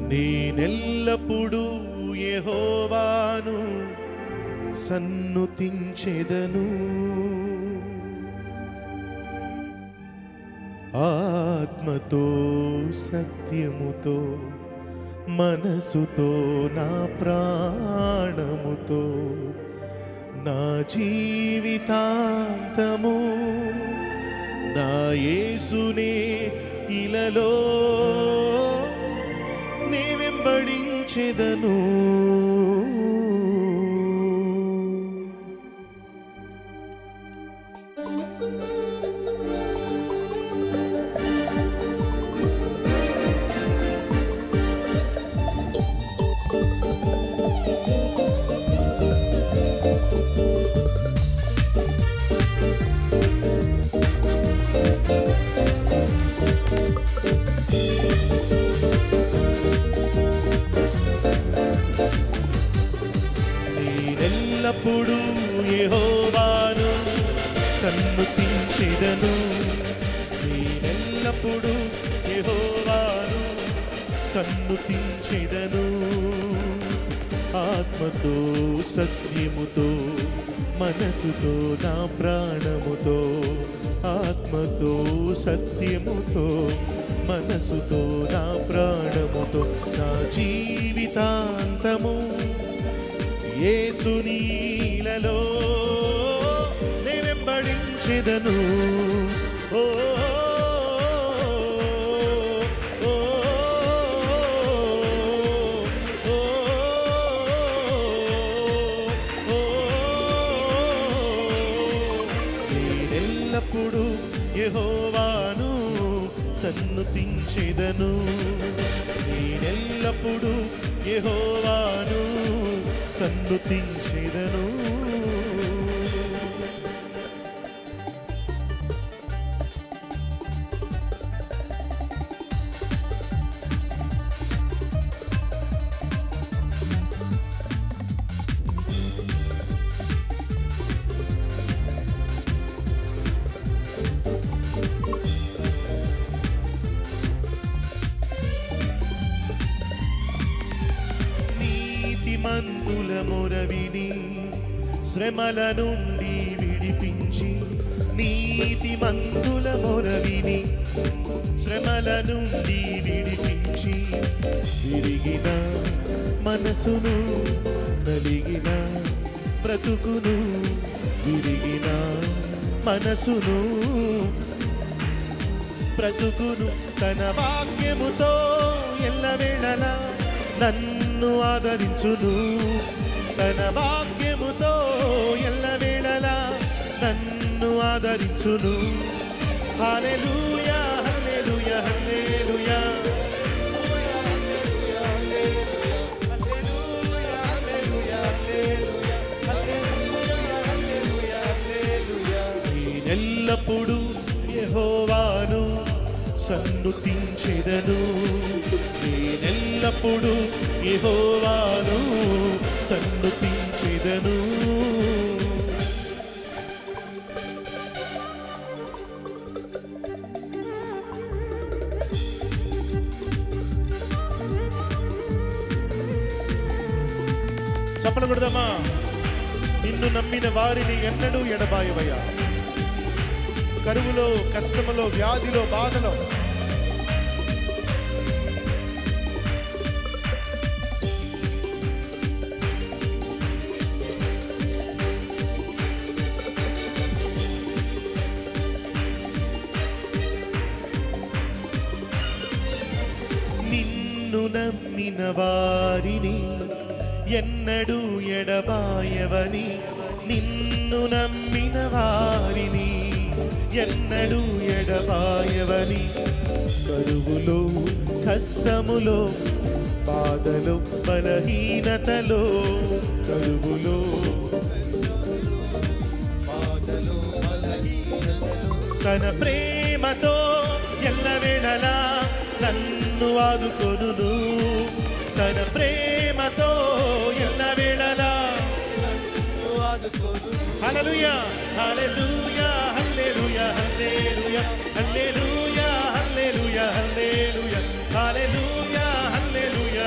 నేనెల్లప్పుడూ యెహోవాను సన్నుతించెదను ఆత్మతో సత్యముతో మనసుతో నా ప్రాణముతో నా జీవితాంతము నా యేసునే ఇలలో నే వెంబడించెదను నేనెల్లప్పుడూ యెహోవాను సన్నుతించెదను నేనెల్లప్పుడూ యెహోవాను సన్నుతించెదను ఆత్మతో సత్యముతో మనసుతో నా ప్రాణముతో ఆత్మతో సత్యముతో మనసుతో నా ప్రాణముతో నా జీవితాంతము యేసునీలలో నే వెంబడించెదను ఓ ఓ, ఓ, ఓ, నేనెల్లప్పుడూ యెహోవాను సన్నుతించెదను నేనెల్లప్పుడూ యెహోవాను సన్నుతించెదను నీతిమంతుల మొరవిని శ్రమల నుండి విడిపించి నీతిమంతుల మొరవిని శ్రమల నుండి విడిపించి విరిగిన మనసును నలిగిన బ్రతుకును విరిగిన మనసును బ్రతుకును తన వాక్యముతో ఎల్లవేళలా నన్ను ఆదరించును తన వాక్యముతో ఎల్లవేళలా నన్ను ఆదరించును హల్లెలూయా హల్లెలూయా హల్లెలూయా నేనెల్లప్పుడూ యెహోవాను సన్నుతించెదను నేనెల్లప్పుడూ యెహోవాను సన్నుతించెదను చెప్పలు కొడదామా నిన్ను నమ్మిన వారిని ఎన్నడూ ఎడబాయవయ్యా కరువులో కష్టములో వ్యాధిలో బాధలో నిన్ను నమ్మిన వారిని ఎన్నడూ ఎడబాయవని నిన్ను నమ్మిన వారిని ఎన్నడూ ఎడబాయవని కరువులో కష్టములో బాధలో బలహీనతలో కరువులో తన ప్రేమతో ఎల్లవేళలా నన్ను ఆదుకొనును తన ప్రేమతో ఎల్లవేళలా హల్లెలూయా హల్లెలూయా హల్లెలూయా హల్లెలూయా హల్లెలూయా హల్లెలూయా హల్లెలూయా హల్లెలూయా హల్లెలూయా